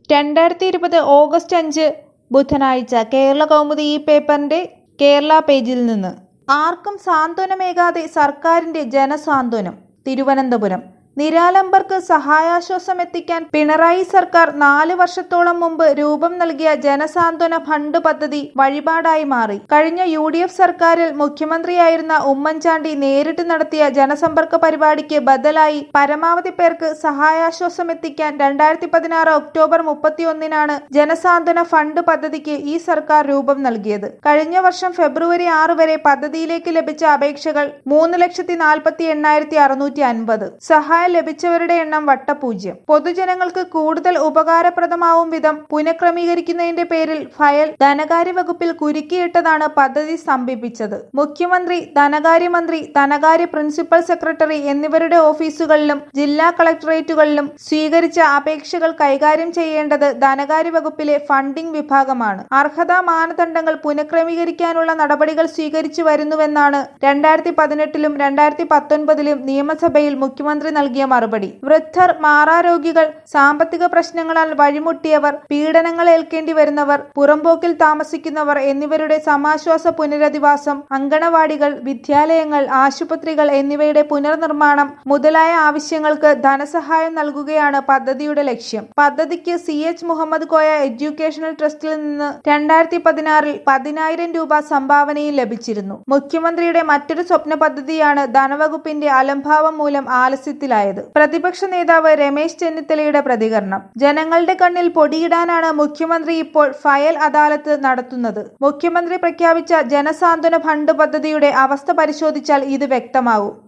രണ്ടായിരത്തി ഇരുപത് ഓഗസ്റ്റ് അഞ്ച് ബുധനാഴ്ച കേരള കൗമുദി ഈ പേപ്പറിന്റെ കേരള പേജിൽ നിന്ന് ആർക്കും സാന്ത്വനമേകാതെ സർക്കാരിന്റെ ജനസാന്ത്വനം തിരുവനന്തപുരം നിരാലംബർക്ക് സഹായാശ്വാസം എത്തിക്കാൻ പിണറായി സർക്കാർ നാല് വർഷത്തോളം മുമ്പ് രൂപം നൽകിയ ജനസാന്ത്വന ഫണ്ട് പദ്ധതി വഴിപാടായി മാറി കഴിഞ്ഞ യു ഡി എഫ് സർക്കാരിൽ മുഖ്യമന്ത്രിയായിരുന്ന ഉമ്മൻചാണ്ടി നേരിട്ട് നടത്തിയ ജനസമ്പർക്ക പരിപാടിക്ക് ബദലായി പരമാവധി പേർക്ക് സഹായാശ്വാസം എത്തിക്കാൻ രണ്ടായിരത്തി പതിനാറ് ഒക്ടോബർ മുപ്പത്തിയൊന്നിനാണ് ജനസാന്ത്വന ഫണ്ട് പദ്ധതിക്ക് ഈ സർക്കാർ രൂപം നൽകിയത് കഴിഞ്ഞ വർഷം ഫെബ്രുവരി ആറ് വരെ പദ്ധതിയിലേക്ക് ലഭിച്ച അപേക്ഷകൾ മൂന്ന് ലക്ഷത്തി നാൽപ്പത്തി എണ്ണായിരത്തി അറുന്നൂറ്റി അൻപത് സഹായം ലഭിച്ചവരുടെ എണ്ണം വട്ടപൂജ്യം പൊതുജനങ്ങൾക്ക് കൂടുതൽ ഉപകാരപ്രദമാവും വിധം പുനഃക്രമീകരിക്കുന്നതിന്റെ പേരിൽ ഫയൽ ധനകാര്യ വകുപ്പിൽ കുരുക്കിയിട്ടതാണ് പദ്ധതി സ്തംഭിപ്പിച്ചത് മുഖ്യമന്ത്രി ധനകാര്യമന്ത്രി ധനകാര്യ പ്രിൻസിപ്പൽ സെക്രട്ടറി എന്നിവരുടെ ഓഫീസുകളിലും ജില്ലാ കളക്ടറേറ്റുകളിലും സ്വീകരിച്ച അപേക്ഷകൾ കൈകാര്യം ചെയ്യേണ്ടത് ധനകാര്യ വകുപ്പിലെ ഫണ്ടിംഗ് വിഭാഗമാണ് അർഹതാ മാനദണ്ഡങ്ങൾ പുനഃക്രമീകരിക്കാനുള്ള നടപടികൾ സ്വീകരിച്ചു വരുന്നുവെന്നാണ് രണ്ടായിരത്തി പതിനെട്ടിലും രണ്ടായിരത്തി പത്തൊൻപതിലും നിയമസഭയിൽ മുഖ്യമന്ത്രി നൽകിയ മറുപടി വൃദ്ധർ മാറാരോഗികൾ സാമ്പത്തിക പ്രശ്നങ്ങളാൽ വഴിമുട്ടിയവർ പീഡനങ്ങൾ ഏൽക്കേണ്ടി വരുന്നവർ പുറമ്പോക്കിൽ താമസിക്കുന്നവർ എന്നിവരുടെ സമാശ്വാസ പുനരധിവാസം അങ്കണവാടികൾ വിദ്യാലയങ്ങൾ ആശുപത്രികൾ എന്നിവയുടെ പുനർനിർമ്മാണം മുതലായ ആവശ്യങ്ങൾക്ക് ധനസഹായം നൽകുകയാണ് പദ്ധതിയുടെ ലക്ഷ്യം പദ്ധതിക്ക് C H Muhammad Koya educational ട്രസ്റ്റിൽ നിന്ന് രണ്ടായിരത്തി പതിനാറിൽ പതിനായിരം രൂപ സംഭാവനയും ലഭിച്ചിരുന്നു മുഖ്യമന്ത്രിയുടെ മറ്റൊരു സ്വപ്ന പദ്ധതിയാണ് ധനവകുപ്പിന്റെ അലംഭാവം മൂലം ആലസ്യത്തിലായത് പ്രതിപക്ഷ നേതാവ് രമേശ് ചെന്നിത്തലയുടെ പ്രതികരണം ജനങ്ങളുടെ കണ്ണിൽ പൊടിയിടാനാണ് മുഖ്യമന്ത്രി ഇപ്പോൾ ഫയൽ അദാലത്ത് നടത്തുന്നത് മുഖ്യമന്ത്രി പ്രഖ്യാപിച്ച ജനസാന്ത്വന ഫണ്ട് പദ്ധതിയുടെ അവസ്ഥ പരിശോധിച്ചാൽ ഇത് വ്യക്തമാകും